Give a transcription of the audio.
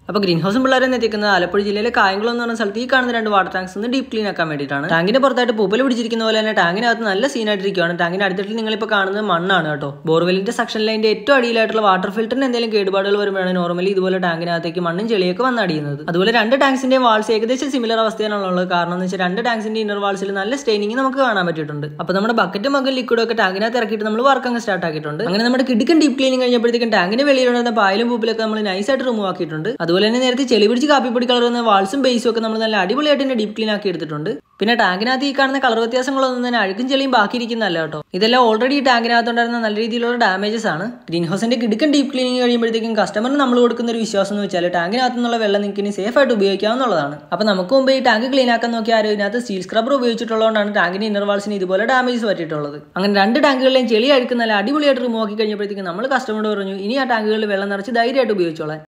അപ്പോൾ ഗ്രീൻ ഹൗസും പിള്ളേരെ എത്തിക്കുന്നത് ആലപ്പുഴ ജില്ലയിലെ കായംകുളം എന്ന് പറഞ്ഞ സ്ഥലത്ത് ഈ കാണുന്ന രണ്ട് വാട്ടർ ടാങ്ക്സ് ഒന്ന് ഡീപ് ക്ലീൻ ആക്കാൻ വേണ്ടിയിട്ടാണ് ടാങ്കിന്റെ പുറത്തായിട്ട് പൂപ്പൽ പിടിച്ചിരിക്കുന്ന പോലെ തന്നെ ടാങ്കിനകത്ത് നല്ല സീനായിട്ടിരിക്കുകയാണ് ടാങ്കിന്റെ അടുത്തിട്ട് നിങ്ങളിപ്പോൾ കാണുന്നത് മണ്ണാണ് കേട്ടോ ബോർവെല്ലിന്റെ സെക്ഷൻ ലൈൻ്റെ ഏറ്റവും അടിയിലായിട്ടുള്ള വാട്ടർ ഫിൽറ്ററിന് എന്തെങ്കിലും കേടുപാടുകൾ വരുമ്പോഴാണ് നോർമലി ഇതുപോലെ ടാങ്കിനകത്തേക്ക് മണ്ണും ചെളിയൊക്കെ വന്നടിയുന്നത് അതുപോലെ രണ്ട് ടാങ്ക്സിന്റെ വാൾസ് ഏകദേശം സിമിലർ അവസ്ഥയാണുള്ളത് കാരണം എന്ന് വെച്ചാൽ രണ്ട് ടാങ്ക്സിന്റെ ഇന്നർ വാൾസിൽ നല്ല സ്റ്റെയിനിങ് നമുക്ക് കാണാൻ പറ്റിയിട്ടുണ്ട് അപ്പോൾ നമ്മുടെ ബക്കറ്റും മകം ലിക്വിഡും ഒക്കെ ടാങ്കിനകത്ത് ഇറക്കിയിട്ട് നമ്മൾ വർക്ക് അങ്ങ് സ്റ്റാർട്ട് ആക്കിയിട്ടുണ്ട് അങ്ങനെ നമ്മുടെ കിടുക്കൻ ഡീപ് ക്ലീനിങ് കഴിഞ്ഞപ്പോഴത്തേക്കും ടാങ്കിന്റെ വെളിയിലുണ്ടായിരുന്ന പായലും പൂപ്പിലൊക്കെ നമ്മൾ നൈസായിട്ട് റിമൂവ് ആക്കിയിട്ടുണ്ട് അതുപോലെ തന്നെ നേരത്തെ ചെളി പിടിച്ച് കാപ്പിപ്പൊടി കളർ വന്ന വാൾസും ബേസും ഒക്കെ നമ്മൾ നല്ല അടിപൊളിയായിട്ട് തന്നെ ഡീപ് ക്ലീൻ ആക്കി എടുത്തിട്ടുണ്ട് പിന്നെ ടാങ്കിനകത്ത് ഈ കാണുന്ന കളർ വ്യത്യാസങ്ങളൊന്നും തന്നെ അഴുക്കും ചെളിയും ബാക്കിയിരിക്കുന്നല്ല കേട്ടോ ഇതെല്ലാം ഓൾറെഡി ഈ ടാങ്കിനകത്തുണ്ടായിരുന്ന നല്ല രീതിയിലുള്ള ഡാമേജസ് ആണ് ഗ്രീൻ ഹൗസിന്റെ കിടുക്കൻ ഡീപ് ക്ലീനിങ് കഴിയുമ്പോഴത്തേക്കും കസ്റ്റമറിന് നമ്മൾ കൊടുക്കുന്ന ഒരു വിശ്വാസം എന്ന് വെച്ചാൽ ടാങ്കിനകത്ത് നിന്നുള്ള വെള്ളം നിങ്ങൾക്ക് ഇനി സേഫ് ആയിട്ട് ഉപയോഗിക്കാവുന്നതാണ് അപ്പോൾ നമുക്ക് മുമ്പ് ഈ ടാങ്ക് ക്ലീൻ ആക്കാൻ നോക്കിയ ആരും ഇതിനകത്ത് സ്റ്റീൽ സ്ക്രബർ ഉപയോഗിച്ചിട്ടുള്ളതുകൊണ്ടാണ് ടാങ്കിന്റെ ഇന്നർ വാൾസിന് ഇതുപോലെ ഡാമേജ് പറ്റിയിട്ടുള്ളത് അങ്ങനെ രണ്ട് ടാങ്കുകളിലെയും ചെളി അഴുക്ക് നല്ല അടിപൊളിയായിട്ട് റിമൂവ് ആക്കി കഴിഞ്ഞപ്പോഴത്തേക്കും നമ്മൾ കസ്റ്റമറോട് പറഞ്ഞു ഇനി ആ ടാങ്കുകളിൽ വെള്ളം നിറച്ച് ധൈര്യമായിട്ട് ഉപയോഗിച്ചോളാം